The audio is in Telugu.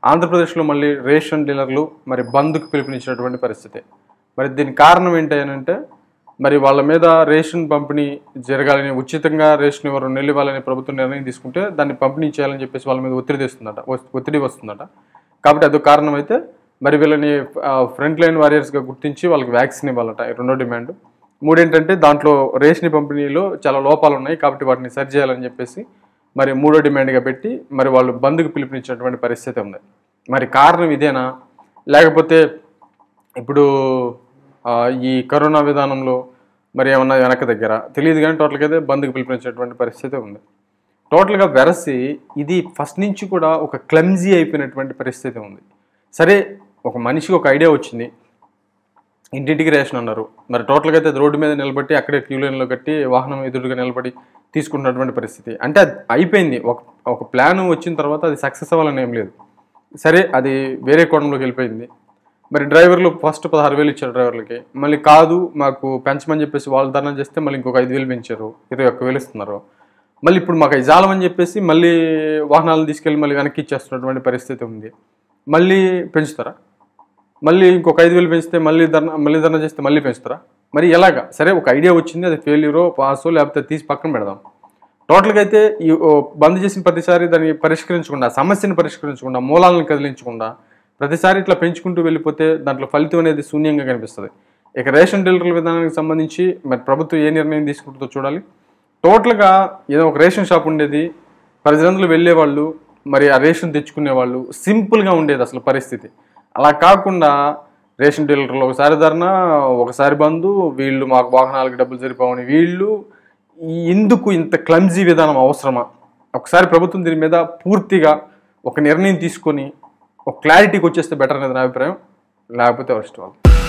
ఆంధ్రప్రదేశ్లో మళ్ళీ రేషన్ డీలర్లు మరి బంద్కు పిలుపునిచ్చినటువంటి పరిస్థితి మరి దీనికి కారణం ఏంటి అని అంటే మరి వాళ్ళ మీద రేషన్ పంపిణీ జరగాలని ఉచితంగా రేషన్ ఇవ్వరు నెల్లు ఇవ్వాలని ప్రభుత్వం నిర్ణయం తీసుకుంటే దాన్ని పంపిణీ చేయాలని చెప్పేసి వాళ్ళ మీద ఒత్తిడి తెస్తుందట వస్- ఒత్తిడి వస్తుందట కాబట్టి అదొక కారణం అయితే మరి వీళ్ళని ఫ్రంట్ లైన్ వారియర్స్గా గుర్తించి వాళ్ళకి వ్యాక్సిన్ ఇవ్వాలట ఈ రెండో డిమాండ్ మూడేంటంటే దాంట్లో రేషన్ పంపిణీలో చాలా లోపాలు ఉన్నాయి కాబట్టి వాటిని సరి చేయాలని చెప్పేసి మరి మూడో డిమాండ్గా పెట్టి మరి వాళ్ళు బంద్కు పిలుపునిచ్చినటువంటి పరిస్థితి ఉంది మరి కారణం ఇదేనా లేకపోతే ఇప్పుడు ఆ, ఈ కరోనా విధానంలో మరి ఏమన్నా వెనక దగ్గర తెలియదు కానీ టోటల్గా అయితే బంద్కు పిలుపునిచ్చినటువంటి పరిస్థితి ఉంది టోటల్గా వెరసి ఇది ఫస్ట్ నుంచి కూడా ఒక క్లమ్జీ అయిపోయినటువంటి పరిస్థితి ఉంది సరే ఒక మనిషికి ఒక ఐడియా వచ్చింది ఇంటింటికి రేషన్ అన్నారు మరి టోటల్గా అయితే అది రోడ్డు మీద నిలబట్టి అక్కడే క్యూ లైన్లో కట్టి వాహనం ఎదురుగా నిలబడి తీసుకుంటున్నటువంటి పరిస్థితి అంటే అది అయిపోయింది ఒక ఒక ప్లాన్ వచ్చిన తర్వాత అది సక్సెస్ అవ్వాలని ఏం లేదు సరే అది వేరే కోణంలోకి వెళ్ళిపోయింది మరి డ్రైవర్లు ఫస్ట్ పదహారు వేలు ఇచ్చారు డ్రైవర్లకి మళ్ళీ కాదు మాకు పెంచమని చెప్పేసి వాళ్ళు ధర్నా చేస్తే మళ్ళీ ఇంకొక ఐదు వేలు పెంచారు ఇరవై ఒక్క వేలు ఇస్తున్నారు మళ్ళీ ఇప్పుడు మాకు అది జాలమని చెప్పేసి మళ్ళీ వాహనాలను తీసుకెళ్ళి మళ్ళీ వెనక్కి ఇచ్చేస్తున్నటువంటి పరిస్థితి ఉంది మళ్ళీ పెంచుతారా మళ్ళీ ఇంకొక ఐదు వేలు పెంచితే మళ్ళీ ధర్నా మళ్ళీ ధర్నా చేస్తే మళ్ళీ పెంచుతారా మరి ఎలాగా సరే ఒక ఐడియా వచ్చింది అది ఫెయిల్యూరో పాసో లేకపోతే తీసి పక్కన పెడదాం టోటల్గా అయితే ఈ ఓ బంద్ చేసిన ప్రతిసారి దాన్ని పరిష్కరించకుండా సమస్యను పరిష్కరించకుండా మూలాలను కదిలించకుండా ప్రతిసారి ఇట్లా పెంచుకుంటూ వెళ్ళిపోతే దాంట్లో ఫలితం అనేది శూన్యంగా కనిపిస్తుంది ఇక రేషన్ డీలర్ల విధానానికి సంబంధించి మరి ప్రభుత్వం ఏ నిర్ణయం తీసుకుంటుందో చూడాలి టోటల్గా ఏదో ఒక రేషన్ షాప్ ఉండేది ప్రజలందరూ వెళ్ళేవాళ్ళు మరి ఆ రేషన్ తెచ్చుకునేవాళ్ళు సింపుల్గా ఉండేది అసలు పరిస్థితి అలా కాకుండా రేషన్ డీలర్లు ఒకసారి ధరన ఒకసారి బంధు వీళ్ళు మాకు వాహనాలకు డబ్బులు సరిపోవని వీళ్ళు ఈ ఎందుకు ఇంత క్లమ్జీ విధానం అవసరమా ఒకసారి ప్రభుత్వం దీని మీద పూర్తిగా ఒక నిర్ణయం తీసుకొని ఒక క్లారిటీకి వచ్చేస్తే బెటర్ అనేది నా అభిప్రాయం లేకపోతే వరస్ట్ వాళ్ళు